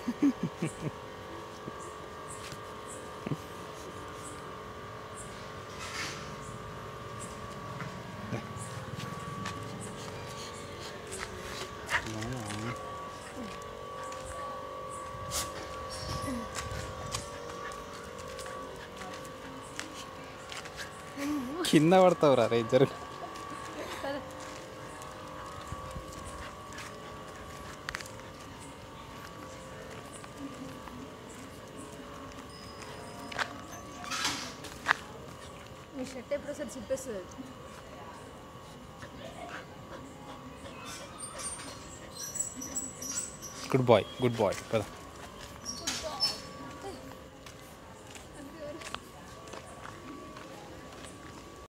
కింద పడతావురా రే ఇద్దరు మీ షర్ట్ ఎప్పుడు ఒకసారి చిప్పేస్తుంది గుడ్ బాయ్ గుడ్ బాయ్ పద